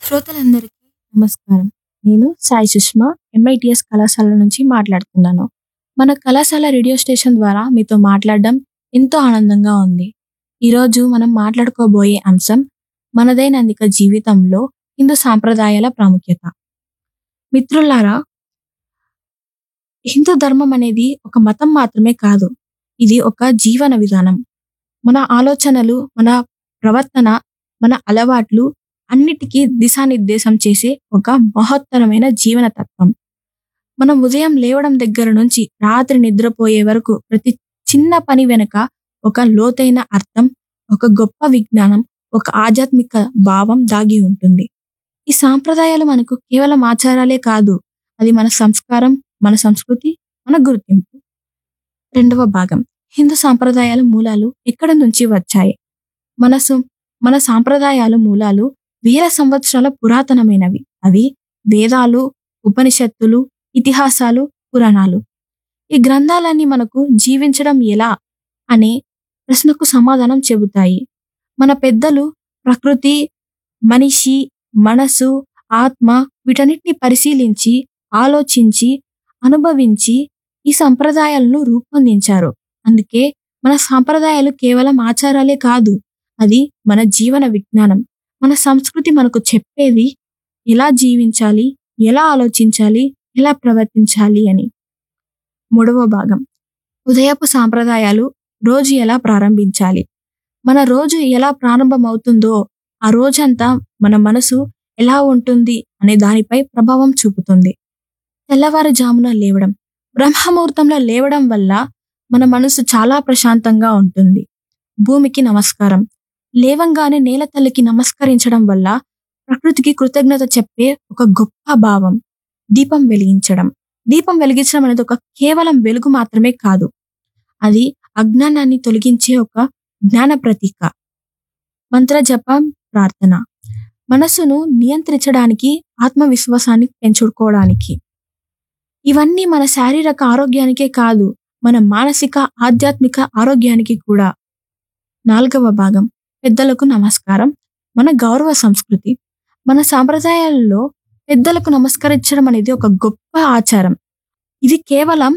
శ్రోతలందరికీ నమస్కారం నేను సాయి సుష్మా ఎంఐటిఎస్ కళాశాల నుంచి మాట్లాడుతున్నాను మన కళాశాల రేడియో స్టేషన్ ద్వారా మీతో మాట్లాడడం ఎంతో ఆనందంగా ఉంది ఈరోజు మనం మాట్లాడుకోబోయే అంశం మన దైనందిక జీవితంలో హిందూ సాంప్రదాయాల ప్రాముఖ్యత మిత్రులారా హిందూ ధర్మం అనేది ఒక మతం మాత్రమే కాదు ఇది ఒక జీవన విధానం మన ఆలోచనలు మన ప్రవర్తన మన అలవాట్లు అన్నిటికీ దిశానిర్దేశం చేసే ఒక మహత్తరమైన జీవన తత్వం మనం ఉదయం లేవడం దగ్గర నుంచి రాత్రి నిద్రపోయే వరకు ప్రతి చిన్న పని వెనుక ఒక లోతైన అర్థం ఒక గొప్ప విజ్ఞానం ఒక ఆధ్యాత్మిక భావం దాగి ఉంటుంది ఈ సాంప్రదాయాలు మనకు కేవలం ఆచారాలే కాదు అది మన సంస్కారం మన సంస్కృతి మన గుర్తింపు రెండవ భాగం హిందూ సాంప్రదాయాల మూలాలు ఎక్కడ నుంచి వచ్చాయి మన సం- మన సాంప్రదాయాల మూలాలు వేల సంవత్సరాల పురాతనమైనవి అవి వేదాలు ఉపనిషత్తులు ఇతిహాసాలు పురాణాలు ఈ గ్రంథాలన్నీ మనకు జీవించడం ఎలా అనే ప్రశ్నకు సమాధానం చెబుతాయి మన పెద్దలు ప్రకృతి మనిషి మనసు ఆత్మ వీటన్నిటిని పరిశీలించి ఆలోచించి అనుభవించి ఈ సంప్రదాయాలను రూపొందించారు అందుకే మన సాంప్రదాయాలు కేవలం ఆచారాలే కాదు అది మన జీవన విజ్ఞానం మన సంస్కృతి మనకు చెప్పేది ఎలా జీవించాలి ఎలా ఆలోచించాలి ఎలా ప్రవర్తించాలి అని మూడవ భాగం ఉదయపు సాంప్రదాయాలు రోజు ఎలా ప్రారంభించాలి మన రోజు ఎలా ప్రారంభమవుతుందో ఆ రోజంతా మన మనసు ఎలా ఉంటుంది అనే దానిపై ప్రభావం చూపుతుంది తెల్లవారుజామున లేవడం బ్రహ్మముహూర్తంలో లేవడం వల్ల మన మనసు చాలా ప్రశాంతంగా ఉంటుంది భూమికి నమస్కారం లేవంగానే నేల తల్లికి నమస్కరించడం వల్ల ప్రకృతికి కృతజ్ఞత చెప్పే ఒక గొప్ప భావం దీపం వెలిగించడం దీపం వెలిగించడం అనేది ఒక కేవలం వెలుగు మాత్రమే కాదు అది అజ్ఞానాన్ని తొలగించే ఒక జ్ఞాన ప్రతీక మంత్ర జపం ప్రార్థన మనసును నియంత్రించడానికి ఆత్మవిశ్వాసాన్ని పెంచుకోవడానికి ఇవన్నీ మన శారీరక ఆరోగ్యానికే కాదు మన మానసిక ఆధ్యాత్మిక ఆరోగ్యానికి కూడా నాలుగవ భాగం పెద్దలకు నమస్కారం మన గౌరవ సంస్కృతి మన సాంప్రదాయాలలో పెద్దలకు నమస్కరించడం అనేది ఒక గొప్ప ఆచారం ఇది కేవలం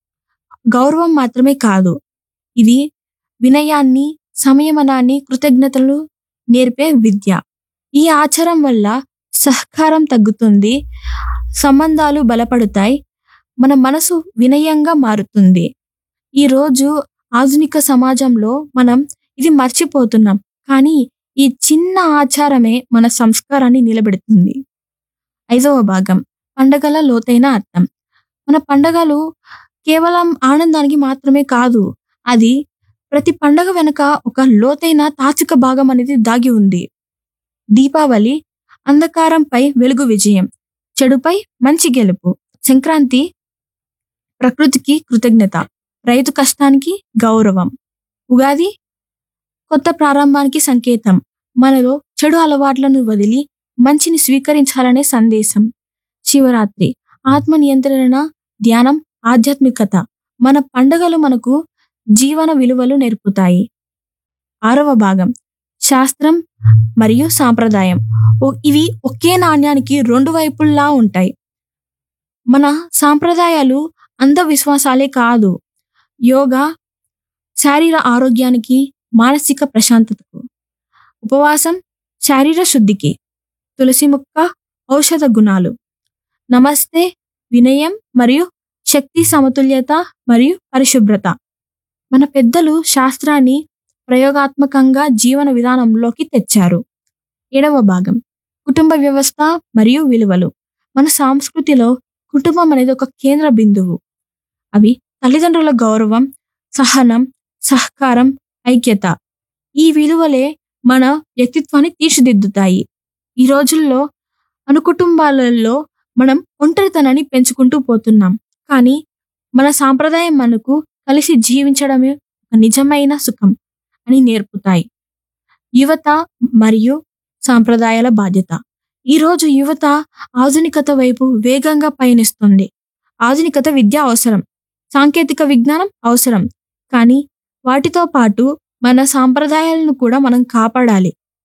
గౌరవం మాత్రమే కాదు ఇది వినయాన్ని సంయమనాన్ని కృతజ్ఞతలు నేర్పే విద్య ఈ ఆచారం వల్ల సహకారం తగ్గుతుంది సంబంధాలు బలపడతాయి మన మనసు వినయంగా మారుతుంది ఈ రోజు ఆధునిక సమాజంలో మనం ఇది మర్చిపోతున్నాం కానీ ఈ చిన్న ఆచారమే మన సంస్కారాన్ని నిలబెడుతుంది ఐదవ భాగం పండగల లోతైన అర్థం మన పండగలు కేవలం ఆనందానికి మాత్రమే కాదు అది ప్రతి పండగ వెనుక ఒక లోతైన తాత్విక భాగం అనేది దాగి ఉంది దీపావళి అంధకారంపై వెలుగు విజయం చెడుపై మంచి గెలుపు సంక్రాంతి ప్రకృతికి కృతజ్ఞత రైతు కష్టానికి గౌరవం ఉగాది కొత్త ప్రారంభానికి సంకేతం మనలో చెడు అలవాట్లను వదిలి మంచిని స్వీకరించాలనే సందేశం శివరాత్రి ఆత్మ నియంత్రణ ధ్యానం ఆధ్యాత్మికత మన పండుగలు మనకు జీవన విలువలు నేర్పుతాయి ఆరవ భాగం శాస్త్రం మరియు సాంప్రదాయం ఓ- ఇవి ఒకే నాణ్యానికి రెండు వైపుల్లా ఉంటాయి మన సాంప్రదాయాలు అంధవిశ్వాసాలే కాదు యోగా శారీర ఆరోగ్యానికి మానసిక ప్రశాంతతకు ఉపవాసం శారీర శుద్ధికి తులసి మొక్క ఔషధ గుణాలు నమస్తే వినయం మరియు శక్తి సమతుల్యత మరియు పరిశుభ్రత మన పెద్దలు శాస్త్రాన్ని ప్రయోగాత్మకంగా జీవన విధానంలోకి తెచ్చారు ఏడవ భాగం కుటుంబ వ్యవస్థ మరియు విలువలు మన సంస్కృతిలో కుటుంబం అనేది ఒక కేంద్ర బిందువు అవి తల్లిదండ్రుల గౌరవం సహనం సహకారం ఐక్యత ఈ విలువలే మన వ్యక్తిత్వాన్ని తీర్చిదిద్దుతాయి ఈ రోజుల్లో అనుకుటుంబాలలో మనం ఒంటరితనాన్ని పెంచుకుంటూ పోతున్నాం కానీ మన సాంప్రదాయం మనకు కలిసి జీవించడమే ఒక నిజమైన సుఖం అని నేర్పుతాయి యువత మరియు సాంప్రదాయాల బాధ్యత ఈ రోజు యువత ఆధునికత వైపు వేగంగా పయనిస్తుంది ఆధునికత విద్య అవసరం సాంకేతిక విజ్ఞానం అవసరం కానీ వాటితో పాటు మన సాంప్రదాయాలను కూడా మనం కాపాడాలి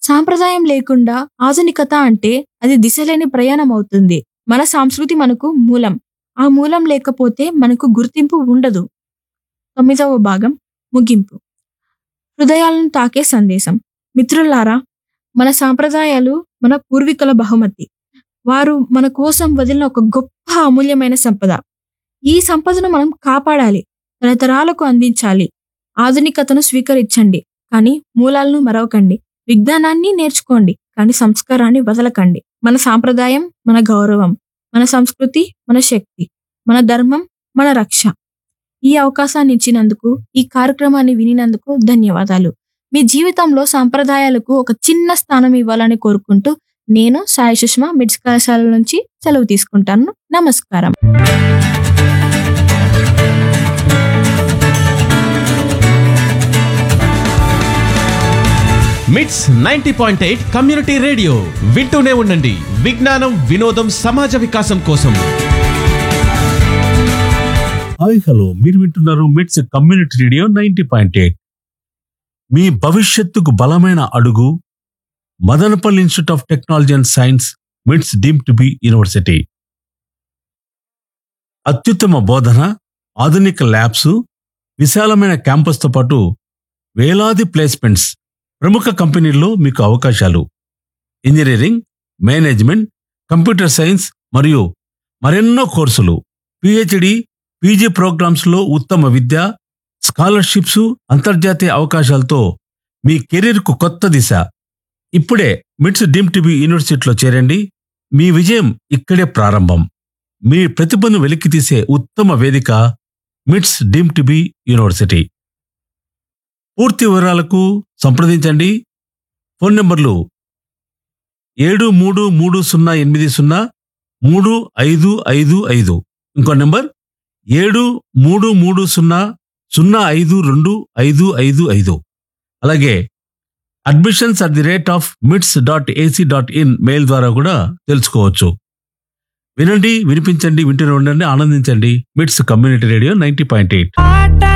సాంప్రదాయం లేకుండా ఆధునికత అంటే అది దిశలేని ప్రయాణం అవుతుంది మన సంస్కృతి మనకు మూలం ఆ మూలం లేకపోతే మనకు గుర్తింపు ఉండదు తొమ్మిదవ భాగం ముగింపు హృదయాలను తాకే సందేశం మిత్రులారా మన సాంప్రదాయాలు మన పూర్వీకుల బహుమతి వారు మన కోసం వదిలిన ఒక గొప్ప అమూల్యమైన సంపద ఈ సంపదను మనం కాపాడాలి తరతరాలకు అందించాలి ఆధునికతను స్వీకరించండి కానీ మూలాలను మరవకండి విజ్ఞానాన్ని నేర్చుకోండి కానీ సంస్కారాన్ని వదలకండి మన సాంప్రదాయం మన గౌరవం మన సంస్కృతి మన శక్తి మన ధర్మం మన రక్ష ఈ అవకాశాన్ని ఇచ్చినందుకు ఈ కార్యక్రమాన్ని వినినందుకు ధన్యవాదాలు మీ జీవితంలో సాంప్రదాయాలకు ఒక చిన్న స్థానం ఇవ్వాలని కోరుకుంటూ నేను సాయి సుష్మా మిడ్స్ కళాశాల నుంచి సెలవు తీసుకుంటాను నమస్కారం MITS ninety point eight community radio వింటూనే ఉండండి విజ్ఞానం వినోదం సమాజ వికాసం కోసం హాయ్ హలో మీరు వింటున్నారు MITS community radio ninety point eight మీ భవిష్యత్తుకు బలమైన అడుగు Madanapalle institute of technology and science MITS deem to be university అత్యుత్తమ బోధన ఆధునిక ల్యాబ్స్ విశాలమైన క్యాంపస్తో పాటు వేలాది ప్లేస్మెంట్స్ ప్రముఖ కంపెనీల్లో మీకు అవకాశాలు ఇంజనీరింగ్ మేనేజ్మెంట్ కంప్యూటర్ సైన్స్ మరియు మరెన్నో కోర్సులు పిహెచ్డి పీజీ ప్రోగ్రామ్స్ లో ఉత్తమ విద్య స్కాలర్షిప్స్ అంతర్జాతీయ అవకాశాలతో మీ కెరీర్కు కొత్త దిశ ఇప్పుడే మిట్స్ డీమ్ టీబీ యూనివర్సిటీలో చేరండి మీ విజయం ఇక్కడే ప్రారంభం మీ ప్రతిభను వెలికితీసే ఉత్తమ వేదిక మిట్స్ డీమ్ టీబీ యూనివర్సిటీ పూర్తి వివరాలకు సంప్రదించండి ఫోన్ నంబర్లు ఏడు మూడు మూడు సున్నా ఎనిమిది సున్నా మూడు ఐదు ఐదు ఐదు ఇంకో నెంబర్ ఏడు మూడు మూడు సున్నా సున్నా ఐదు రెండు ఐదు ఐదు ఐదు అలాగే admissions at the rate of MITS dot AC dot in mail ద్వారా కూడా తెలుసుకోవచ్చు వినండి వినిపించండి వింటూనే ఉండండి ఆనందించండి MITS community radio ninety point eight ఆట